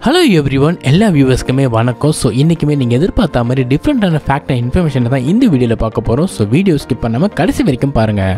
hello every one எல்லா வியூவர்ஸ்க்குமே வணக்கம் so இன்றைக்குமே நீங்கள் எதிர்பார்த்த மாதிரி டிஃப்ரெண்ட்டான ஃபேக்ட் அண்ட் இன்ஃபர்மேஷனை தான் இந்த வீடியோவில் பார்க்க போகிறோம் ஸோ வீடியோ ஸ்கிப் பண்ணாமல் கடைசி வரைக்கும் பாருங்கள்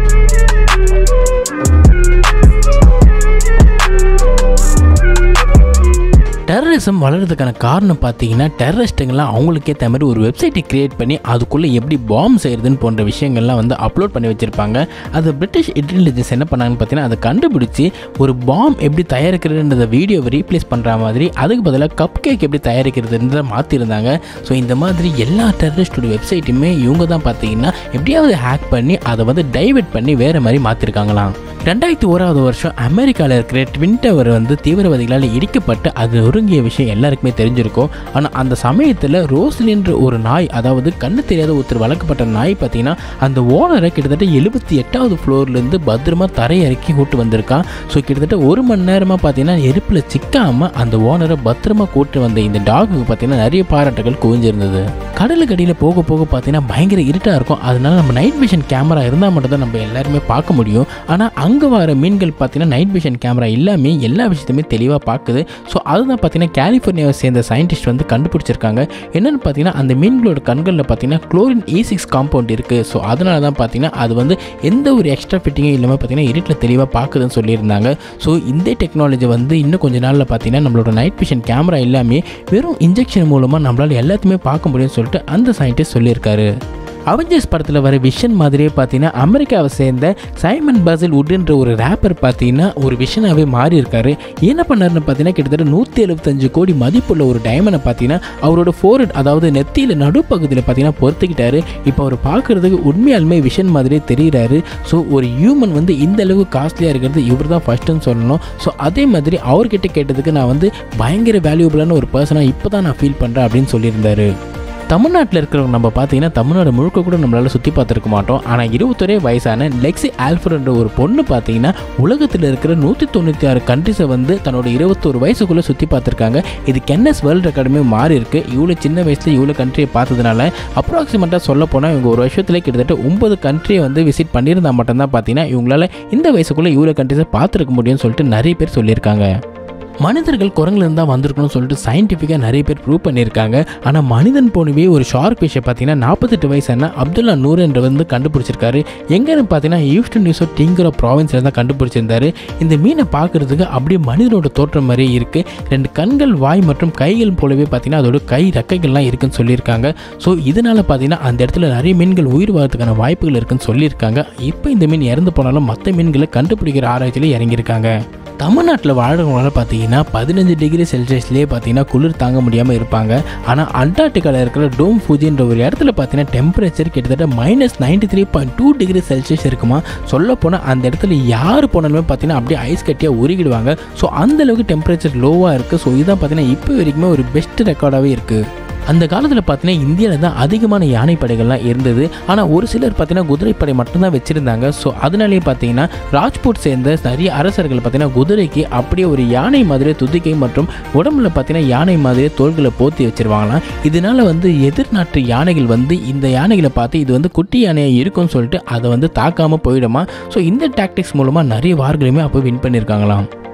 டெரரிசம் வளர்கிறதுக்கான காரணம் பார்த்தீங்கன்னா டெரரிஸ்ட்டுங்கெல்லாம் அவங்களுக்கே ஏற்ற மாதிரி ஒரு வெப்சைட்டை கிரியேட் பண்ணி அதுக்குள்ளே எப்படி பாம் செய்கிறதுன்னு போன்ற விஷயங்கள்லாம் வந்து அப்லோட் பண்ணி வச்சுருப்பாங்க அது பிரிட்டிஷ் இன்டெலிஜென்ஸ் என்ன பண்ணாங்கன்னு பார்த்தீங்கன்னா அதை கண்டுபிடிச்சி ஒரு பாம் எப்படி தயாரிக்கிறதுன்றத வீடியோவை ரீப்ளேஸ் பண்ணுற மாதிரி அதுக்கு பதிலாக கப் கேக் எப்படி தயாரிக்கிறதுன்றதை மாற்றிருந்தாங்க ஸோ இந்த மாதிரி எல்லா டெரரிஸ்டோட வெப்சைட்டுமே இவங்க தான் பார்த்தீங்கன்னா எப்படியாவது ஹேக் பண்ணி அதை வந்து டைவெர்ட் பண்ணி வேறு மாதிரி மாற்றிருக்காங்களாம் ரெண்டாயிரத்தி ஓராவது வருஷம் அமெரிக்காவில் இருக்கிற ட்வின் டவர் வந்து தீவிரவாதிகளால் இடிக்கப்பட்டு அது நொறுங்கிய விஷயம் எல்லாருக்குமே தெரிஞ்சிருக்கும் ஆனால் அந்த சமயத்தில் ரோஸ்லின்ற ஒரு நாய் அதாவது கண்ணு தெரியாத ஒருத்தர் வளர்க்கப்பட்ட நாய் பார்த்தீங்கன்னா அந்த ஓனரை கிட்டத்தட்ட எழுபத்தி எட்டாவது ஃப்ளோர்லேருந்து பத்திரமா தரையிறக்கி கூட்டு வந்திருக்கான் ஸோ கிட்டத்தட்ட ஒரு மணி நேரமாக பார்த்தீங்கன்னா நெருப்பில் சிக்காமல் அந்த ஓனரை பத்திரமா கூட்டு வந்த இந்த டாகுக்கு பார்த்தீங்கன்னா நிறைய பாராட்டுகள் குவிஞ்சிருந்தது கடலுக்கு அடியில் போக போக பார்த்தீங்கன்னா பயங்கர இருட்டாக இருக்கும் அதனால நம்ம நைட் விஷன் கேமரா இருந்தால் மட்டும் தான் நம்ம எல்லாருமே பார்க்க முடியும் ஆனால் அங்கே வர மீன்கள் பார்த்தீங்கன்னா நைட் விஷன் கேமரா இல்லாமல் எல்லா விஷயத்தையுமே தெளிவாக பார்க்குது ஸோ அதுதான் பார்த்தீங்கன்னா கலிஃபோர்னியாவை சேர்ந்த சயின்டிஸ்ட் வந்து கண்டுபிடிச்சிருக்காங்க என்னென்னு பார்த்தீங்கன்னா அந்த மீன்களோட கண்களில் பார்த்தீங்கன்னா குளோரின் ஏ சிக்ஸ் காம்பவுண்ட் இருக்குது ஸோ அதனால தான் பார்த்தீங்கன்னா அது வந்து எந்த ஒரு எக்ஸ்ட்ரா ஃபிட்டிங்கும் இல்லாமல் பார்த்தீங்கன்னா இருட்டில் தெளிவாக பார்க்குதுன்னு சொல்லியிருந்தாங்க ஸோ இந்த டெக்னாலஜி வந்து இன்னும் கொஞ்ச நாளில் பார்த்தீங்கன்னா நம்மளோட நைட் விஷன் கேமரா இல்லாமல் வெறும் இன்ஜெக்ஷன் மூலமாக நம்மளால் எல்லாத்தையுமே பார்க்க முடியும்னு சொல்லிட்டு அந்த சயின்டிஸ்ட் சொல்லியிருக்காரு அவெஞ்சர்ஸ் படத்தில் வர விஷன் மாதிரியே பார்த்தீங்கன்னா அமெரிக்காவை சேர்ந்த சைமன் பசில் உட்ன்ற ஒரு ரேப்பர் பார்த்தீங்கன்னா ஒரு விஷனாகவே மாறி இருக்காரு என்ன பண்ணாருன்னு பார்த்தீங்கன்னா கிட்டத்தட்ட நூற்றி எழுபத்தஞ்சு கோடி மதிப்புள்ள ஒரு டைமண்டை பார்த்தீங்கன்னா அவரோட ஃபோர்ஹெட் அதாவது நெத்தியில் நடுப்பகுதியில் பார்த்தீங்கன்னா பொறுத்துக்கிட்டாரு இப்போ அவர் பார்க்குறதுக்கு உண்மையாலுமே விஷன் மாதிரியே தெரிகிறாரு ஸோ ஒரு ஹியூமன் வந்து இந்த அளவுக்கு காஸ்ட்லியாக இருக்கிறது இவர் தான் ஃபஸ்ட்டுன்னு சொல்லணும் ஸோ அதே மாதிரி அவர்கிட்ட கேட்டதுக்கு நான் வந்து பயங்கர வேல்யூபிளான ஒரு பர்சனாக இப்போ தான் நான் ஃபீல் பண்ணுறேன் அப்படின்னு சொல்லியிருந்தாரு தமிழ்நாட்டில் இருக்கிறவங்க நம்ம பார்த்தீங்கன்னா தமிழ்நாடு முழுக்க கூட நம்மளால் சுற்றி பார்த்துருக்க மாட்டோம் ஆனால் இருபத்தொரே வயசான லெக்ஸி ஆல்ஃபர்ன்ற ஒரு பொண்ணு பார்த்தீங்கன்னா உலகத்தில் இருக்கிற நூற்றி தொண்ணூற்றி ஆறு கண்ட்ரிஸை வந்து தன்னோட இருபத்தோரு வயசுக்குள்ளே சுற்றி பார்த்துருக்காங்க இது கென்னஸ் வேர்ல்டு ரெக்கார்டுமே மாறி இருக்கு இவ்வளோ சின்ன வயசில் இவ்வளோ கண்ட்ரியை பார்த்ததுனால அப்ராக்சிமேட்டாக சொல்ல போனால் இவங்க ஒரு வருஷத்துல கிட்டத்தட்ட ஒன்பது கண்ட்ரியை வந்து விசிட் பண்ணியிருந்தால் மட்டும்தான் பார்த்தீங்கன்னா இவங்களால இந்த வயசுக்குள்ளே இவ்வளோ கண்ட்ரிஸை பார்த்துருக்க முடியும்னு சொல்லிட்டு நிறைய பேர் சொல்லியிருக்காங்க மனிதர்கள் குரங்குலேருந்து தான் வந்திருக்கணும்னு சொல்லிட்டு சயின்டிஃபிக்காக நிறைய பேர் ப்ரூவ் பண்ணியிருக்காங்க ஆனால் மனிதன் போனவே ஒரு ஷார்க் ஃபிஷ்ஷை பார்த்தீங்கன்னா நாற்பத்தெட்டு வயசான அப்துல்லா நூர் என்ற வந்து கண்டுபிடிச்சிருக்காரு எங்கன்னு பார்த்தீங்கன்னா ஈஸ்டர்ன் நியூஸோ டிங்கரோ ப்ராவின்ஸில் தான் கண்டுபிடிச்சிருந்தாரு இந்த மீனை பார்க்குறதுக்கு அப்படியே மனிதனோட தோற்றம் மாதிரியே இருக்குது ரெண்டு கண்கள் வாய் மற்றும் கைகள் போலவே பார்த்தீங்கன்னா அதோட கை ரெக்கைகள்லாம் இருக்குன்னு சொல்லியிருக்காங்க ஸோ இதனால் பார்த்தீங்கன்னா அந்த இடத்துல நிறைய மீன்கள் உயிர் வாழ்றதுக்கான வாய்ப்புகள் இருக்குன்னு சொல்லியிருக்காங்க இப்போ இந்த மீன் இறந்து போனாலும் மற்ற மீன்களை கண்டுபிடிக்கிற ஆராய்ச்சியில் இறங்கியிருக்காங்க தமிழ்நாட்டில் வாழ்கிறவங்களால பார்த்தீங்கன்னா பதினஞ்சு டிகிரி செல்சியஸ்லேயே பார்த்தீங்கன்னா குளிர் தாங்க முடியாமல் இருப்பாங்க ஆனால் அண்டார்டிகாவில் இருக்கிற டோம் ஃபூஜின்ற ஒரு இடத்துல பார்த்தீங்கன்னா டெம்பரேச்சர் கிட்டத்தட்ட minus ninety three point two degree Celsius இருக்குமா சொல்ல போனால் அந்த இடத்துல யார் போனாலுமே பார்த்தீங்கன்னா அப்படியே ஐஸ் கட்டியாக உருகிடுவாங்க ஸோ அந்தளவுக்கு டெம்பரேச்சர் லோவாக இருக்குது ஸோ இதுதான் பார்த்தீங்கன்னா இப்போ வரைக்குமே ஒரு பெஸ்ட் ரெக்கார்டாகவே இருக்குது அந்த காலத்தில் பார்த்தீங்கன்னா இந்தியாவில் தான் அதிகமான யானைப்படைகள்லாம் இருந்தது ஆனால் ஒரு சிலர் பார்த்தீங்கன்னா குதிரைப்படை மட்டும்தான் வச்சுருந்தாங்க ஸோ அதனாலேயே பார்த்தீங்கன்னா ராஜ்பூட் சேர்ந்த நிறைய அரசர்கள் பார்த்தீங்கன்னா குதிரைக்கு அப்படியே ஒரு யானை மாதிரி துதிக்கை மற்றும் உடம்புல பார்த்தீங்கன்னா யானை மாதிரி தோள்களை போத்தி வச்சிருவாங்களாம் இதனால வந்து எதிர்நாட்டு யானைகள் வந்து இந்த யானைகளை பார்த்து இது வந்து குட்டி யானையாக இருக்கும்னு சொல்லிட்டு அதை வந்து தாக்காமல் போயிடுமா ஸோ இந்த டாக்டிக்ஸ் மூலமாக நிறைய வார்களையுமே அப்போ வின் பண்ணியிருக்காங்களாம்